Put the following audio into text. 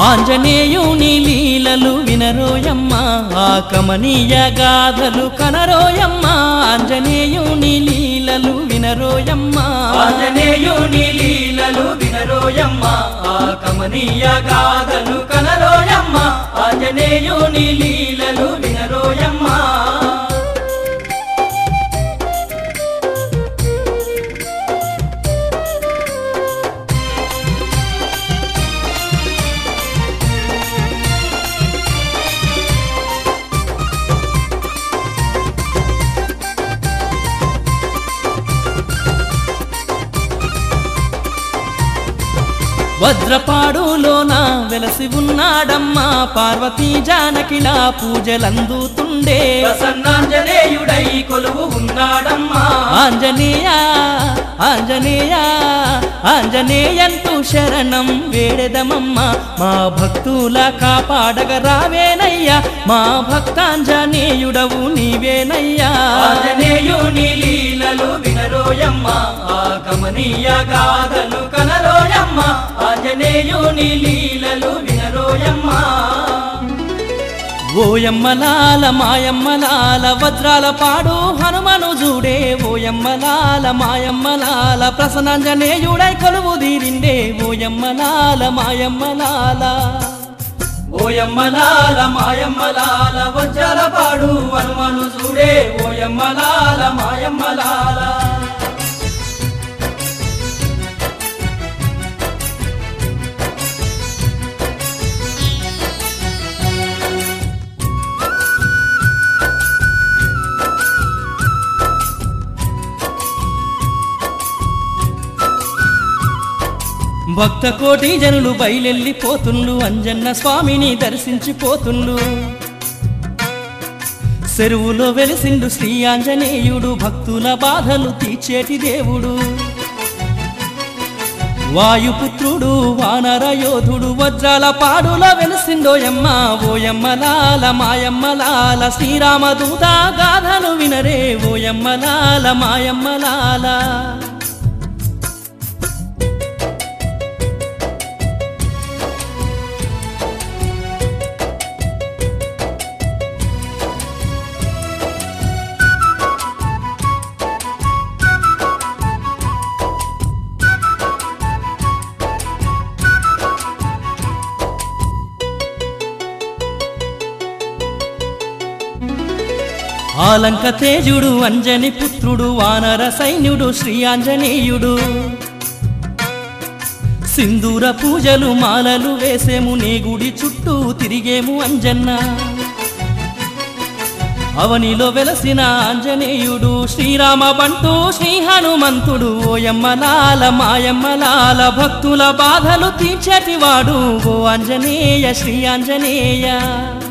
ఆంజనేయుని లీలలు వినరోయమ్మ ఆ కమనీయ గాథలు కనరోయమ్మ ఆంజనేయుని లీలలు వినరోయమ్మ ఆంజనేయుని లీలలు వినరోయమ్మ ఆ కమనీయ గాథలు కనరోయమ్మ ఆంజనేయుని లీలలు వినరోయమ్మ వజ్రపాడులోన వెలసి ఉన్నాడమ్మా పార్వతీ జానకిలా పూజలందుతుండే ప్రసన్నాంజనేయుడై కొలువు ఉన్నాడమ్మా ఆంజనేయ ఆంజనేయ ఆంజనేయంటూ శరణం వేడెదమమ్మ మా భక్తుల కాపాడగ రావేనయ్యా మా భక్తాంజనేయుడవు నీవేనయ్యా ఆంజనేయుని లీలలు వినరోయమ్మ ఆ కమనీయ గాథలు కనరోయమ్మ ఆంజనేయుని లీలలు వినరోయమ్మ ఓయమ్మలాల మాయమ్మలాల వజ్రాల పాడు హనుమను జూడే ఓయమ్మలాల మాయమ్మలాల ప్రసన్నాంజనేయుడై కొలువు తీరిండే ఓయమ్మలాల మాయమ్మలాల ఓయమ్మలాల మాయమ్మలాల వజ్రాల పాడు హనుమను చూడే ఓయమ్మలాల మాయమ్మలాల భక్త కోటి జనులు బయలెళ్ళిపోతుండ్లు అంజన్న స్వామిని దర్శించిపోతుండ్లు చెరువులో వెలిసిండు శ్రీ ఆంజనేయుడు భక్తుల బాధలు తీర్చేటి దేవుడు వాయుపుత్రుడు వానర యోధుడు వజ్రాల పాడులో వెలిసిండోయమ్మ ఓయమ్మలాల మాయమ్మలాల శ్రీరామదూత గాథలు వినరే ఓయమ్మలాల మాయమ్మలాల ఆలంక తేజుడు అంజని పుత్రుడు వానర సైన్యుడు శ్రీ ఆంజనేయుడు సింధూర పూజలు మాలలు వేసేము నీ గుడి చుట్టూ తిరిగేము అంజన్న అవనిలో వెలసిన ఆంజనేయుడు శ్రీరామ బంటూ శ్రీ హనుమంతుడు ఓయమ్మలాల మాయమ్మలాల భక్తుల బాధలు తీర్చేటివాడు ఓ ఆంజనేయ శ్రీ ఆంజనేయ